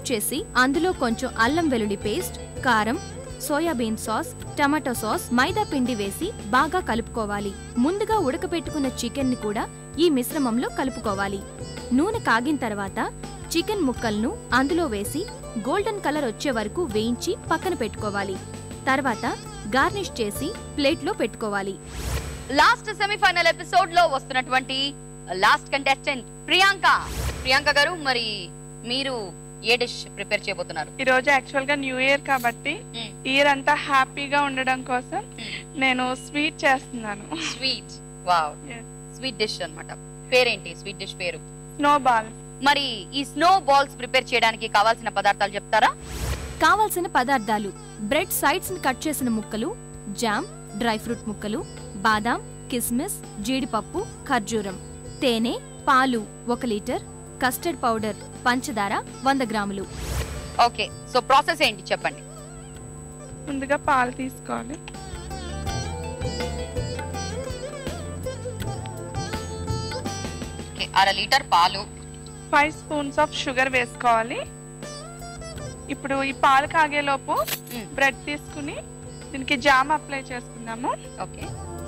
చేసి అందులో కొంచెం అల్లం వెల్లుల్లి పేస్ట్ కారం soyabean sauce tomato sauce maida పిండి వేసి బాగా కలుపుకోవాలి ముందుగా ఉడకపెట్టుకున్న చికెన్ ని కూడా ఈ మిశ్రమంలో కలుపుకోవాలి నూనె కాగిన తర్వాత చికెన్ ముక్కలను అందులో వేసి గోల్డెన్ కలర్ వచ్చే వరకు వేయించి పక్కన పెట్టుకోవాలి తర్వాత గార్నిష్ చేసి ప్లేట్లో పెట్టుకోవాలి లాస్ట్ సెమీఫైనల్ ఎపిసోడ్ లో వస్తున్నటువంటి లాస్ట్ కంటెస్టెంట్ ప్రియాంక ప్రియాంక గారు మరి మీరు ఏ డిష్ ప్రిపేర్ చేయబోతున్నారు ఈ రోజు యాక్చువల్ గా న్యూ ఇయర్ కాబట్టి మ్మ్. ఇయర్ అంతా హ్యాపీగా ఉండడం కోసం నేను స్వీట్ చేస్తున్నాను sweet wow Yes. Sweet dish అన్నమాట పేరేంటి స్వీట్ డిష్ పేరు స్నో బాల్ మరి ఈ స్నో బాల్స్ ప్రిపేర్ చేయడానికి కావాల్సిన పదార్థాలు చెప్తారా కావలసిన పదార్థాలు బ్రెడ్ సైడ్స్ ని కట్ చేసిన ముక్కలు జామ్ డ్రై ఫ్రూట్ ముక్కలు బాదాం కిస్మిస్ జీడిపప్పు ఖర్జూరం తేనె పాలు ఒక లీటర్ కస్టర్డ్ పౌడర్ పంచదార వంద గ్రాములు ఓకే సో ప్రాసెస్ ఏంటి చెప్పండి ముందుగా పాలు తీసుకోవాలి ఓకే అర లీటర్ పాలు ఫైవ్ స్పూన్స్ ఆఫ్ షుగర్ వేసుకోవాలి ఇప్పుడు ఈ పాలు కాగేలోపు మ్మ్. బ్రెడ్ తీసుకుని దీనికి జామ్ అప్లై చేసుకుందాము ఓకే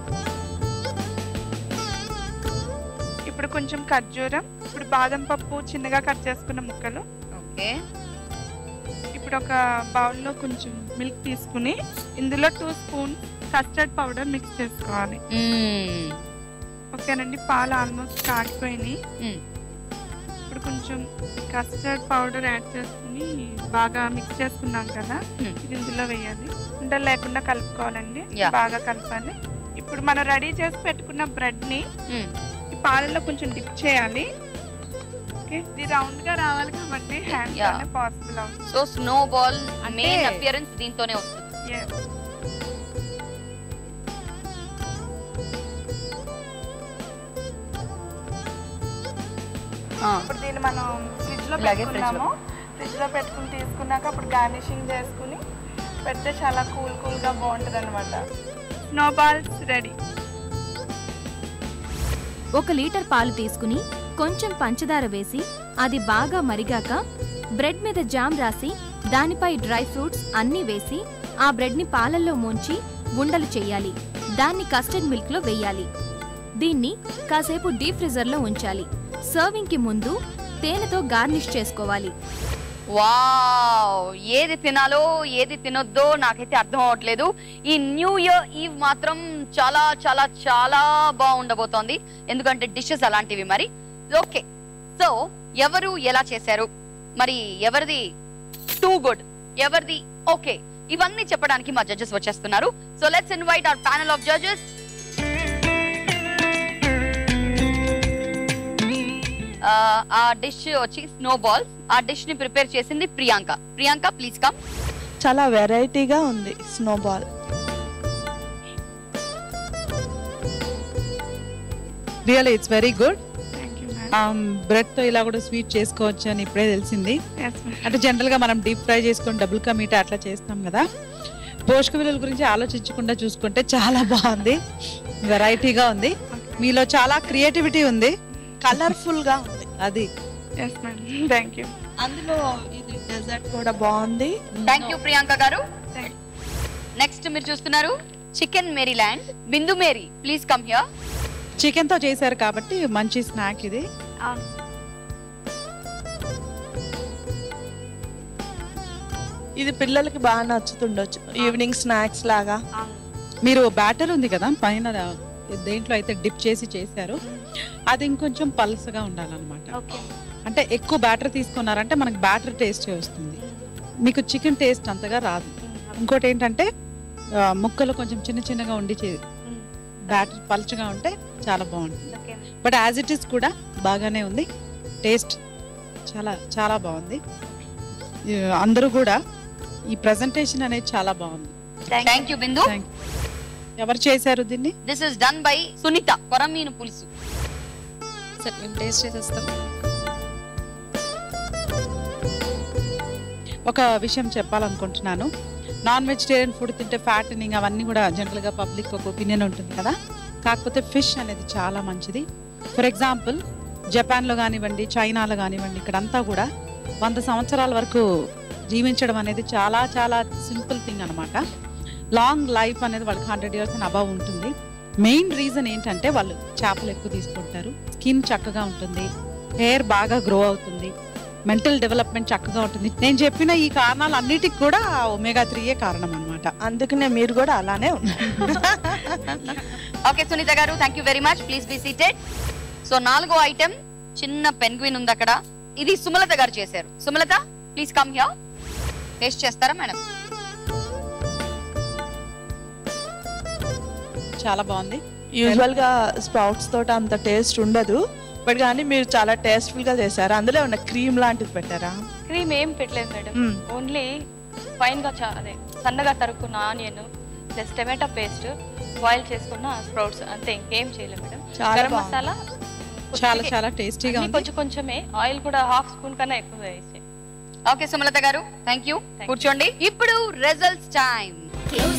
ఇప్పుడు కొంచెం ఖర్జూరం ఇప్పుడు బాదం పప్పు చిన్నగా కట్ చేసుకున్న ముక్కలు ఓకే ఇప్పుడు ఒక బౌల్లో కొంచెం మిల్క్ తీసుకుని ఇందులో two spoon custard powder mix చేసుకోవాలి మ్మ్. ఓకేనండి పాలు ఆల్మోస్ట్ కాగిపోయినాయి మ్మ్. ఇప్పుడు కొంచెం కస్టర్డ్ పౌడర్ యాడ్ చేసుకుని బాగా మిక్స్ చేసుకున్నాం కదా మ్మ్. ఇది ఇందులో వేయాలి ఉండలు లేకుండా కలుపుకోవాలండి Yeah. బాగా కలపాలి ఇప్పుడు మనం రెడీ చేసి పెట్టుకున్న బ్రెడ్ ని మ్మ్. ఈ పాలలో కొంచెం డిప్ చేయాలి ఓకే ఇది రౌండ్ గా రావాలి కాబట్టి హ్యాండ్ Yeah. తోనే పాసిబుల్ అవుతుంది సో స్నో బాల్ అంటే- మెయిన్ అపియరెన్స్ దీంతోనే వస్తుంది Yes. ఇప్పుడు దీన్ని మనం ఫ్రిడ్జ్ లో ఇలాగే fridge లో. పెట్టుకున్నాము ఫ్రిడ్జ్ లో పెట్టుకుని తీసుకున్నాక అప్పుడు గార్నిషింగ్ చేసుకుని పెడితే చాలా కూల్ కూల్ గా బాగుంటది అనమాట స్నో బాల్స్ రెడీ ఒక లీటర్ పాలు తీసుకుని కొంచెం పంచదార వేసి అది బాగా మరిగాక బ్రెడ్ మీద జామ్ రాసి దానిపై డ్రై ఫ్రూట్స్ అన్నీ వేసి ఆ బ్రెడ్ని పాలల్లో ముంచి ఉండలు చెయ్యాలి దాన్ని కస్టర్డ్ మిల్క్ లో వేయాలి దీన్ని కాసేపు డీప్ ఫ్రిజర్ లో ఉంచాలి సర్వింగ్ కి ముందు తేనెతో గార్నిష్ చేసుకోవాలి వావ్ ఏది తినాలో ఏది తినొద్దో నాకైతే అర్థం అవ్వట్లేదు ఈ న్యూ ఇయర్ ఈవ్ మాత్రం చాలా చాలా చాలా బాగుండబోతోంది ఎందుకంటే డిషెస్ అలాంటివి మరి ఓకే సో ఎవరు ఎలా చేశారు మరి ఎవరిది టూ గుడ్ ఎవరిది ఓకే ఇవన్నీ చెప్పడానికి మా జడ్జెస్ వచ్చేస్తున్నారు so let's invite our panel of judges ఆ డిష్ వచ్చి స్నో బాల్స్ ఆ డిష్ ని ప్రిపేర్ చేసింది ప్రియాంక ప్రియాంక ప్లీజ్ కమ్ చాలా వెరైటీగా ఉంది snowball real it's very good thank you ma'am bread తో ఇలా కూడా స్వీట్ చేసుకోవచ్చు అని ఇప్పుడే తెలిసింది ఎస్ మ్యామ్ అంటే జనరల్ గా మనం డీప్ ఫ్రై చేసుకొని డబుల్ కా మీట అట్లా చేస్తాం కదా పోషక విలువల గురించి ఆలోచించకుండా చూసుకుంటే చాలా బాగుంది వెరైటీగా ఉంది మీలో చాలా క్రియేటివిటీ ఉంది కలర్ఫుల్ గా ఉంది అది ఎస్ మ్యామ్ థ్యాంక్ యూ అందులో ఇది డెజర్ట్ కూడా బాగుంది థ్యాంక్ యూ ప్రియాంక గారు Thank నెక్స్ట్ మీరు చూస్తున్నారు chicken Maryland Bindu Mary please come here chicken తో చేశారు కాబట్టి మంచి స్నాక్ ఇది అవును ఇది పిల్లలకి బాగా నచ్చుతుండొచ్చు ఈవినింగ్ స్నాక్స్ లాగా మీరు బ్యాటర్ ఉంది కదా పైన దేంట్లో అయితే డిప్ చేసి చేశారు అది ఇంకొంచెం పల్సగా ఉండాలన్నమాట ఓకే అంటే ఎక్కువ బ్యాటర్ తీసుకున్నారంటే మనకి బ్యాటర్ టేస్ట్ వస్తుంది మీకు చికెన్ టేస్ట్ అంతగా రాదు ఇంకోటి ఏంటంటే ఆ, ముక్కలు కొంచెం చిన్న చిన్నగా ఉండి బ్యాటర్ పలుచగా ఉంటే చాలా బాగుంటుంది okay but as it is కూడా బాగానే ఉంది టేస్ట్ చాలా చాలా బాగుంది ఈ, అందరూ కూడా ఈ ప్రజెంటేషన్ అనేది చాలా బాగుంది థ్యాంక్ యూ బిందు Thank ఎవరు చేశారు దీన్ని this is done by Sunitha కొరమీను పులుసు సరే మేము టేస్ట్ చేసేస్తాం ఒక విషయం చెప్పాలనుకుంటున్నాను నాన్ వెజిటేరియన్ ఫుడ్ తింటే ఫ్యాటనింగ్ అవన్నీ కూడా జనరల్గా పబ్లిక్ ఒక ఒపీనియన్ ఉంటుంది కదా కాకపోతే ఫిష్ అనేది చాలా మంచిది ఫర్ ఎగ్జాంపుల్ జపాన్లో కానివ్వండి చైనాలో కానివ్వండి ఇక్కడంతా కూడా వంద సంవత్సరాల వరకు జీవించడం అనేది చాలా చాలా సింపుల్ థింగ్ అనమాట లాంగ్ లైఫ్ అనేది వాళ్ళకి హండ్రెడ్ ఇయర్స్ అని అబవ్ ఉంటుంది మెయిన్ రీజన్ ఏంటంటే వాళ్ళు చేపలు ఎక్కువ తీసుకుంటారు స్కిన్ చక్కగా ఉంటుంది హెయిర్ బాగా గ్రో అవుతుంది మెంటల్ డెవలప్మెంట్ చక్కగా ఉంటుంది నేను చెప్పిన ఈ కారణాలు అన్నిటికి కూడా ఒమేగా త్రీయే కారణం అనమాట అందుకనే మీరు కూడా అలానే ఉన్నారు ఓకే సునీత గారు thank you very much please be seated so నాలుగో ఐటెం చిన్న పెన్గ్విన్ ఉంది అక్కడ ఇది సుమలత గారు చేశారు Sumalatha please come here taste చేస్తారా మేడం చాలా బాగుంది యూజువల్ గా స్ప్రౌట్స్ తోట అంత టేస్ట్ ఉండదు బట్ కానీ మీరు చాలా టేస్ట్ఫుల్ గా చేశారు అందులో ఉన్న క్రీమ్ లాంటిది పెట్టారా క్రీమ్ ఏం పెట్టలేదు మేడం మ్మ్. ఓన్లీ ఫైన్ గా చా- అదే సన్నగా తరుక్కున్న onion plus tomato paste boil చేసుకున్న స్ప్రౌట్స్ అంతే ఇంకేం చేయలేదు మేడం చాలా గరం బాగుంది. మసాలా చాలా కొద్దిగా- చాలా టేస్టీగా అన్ని ఉంది కొంచెం కొంచెమే ఆయిల్ కూడా హాఫ్ స్పూన్ కన్నా ఎక్కువ వేసి ఓకే సుమలత గారు థ్యాంక్ యూ Thank you. కూర్చోండి ఇప్పుడు రిజల్ట్స్ టైం Close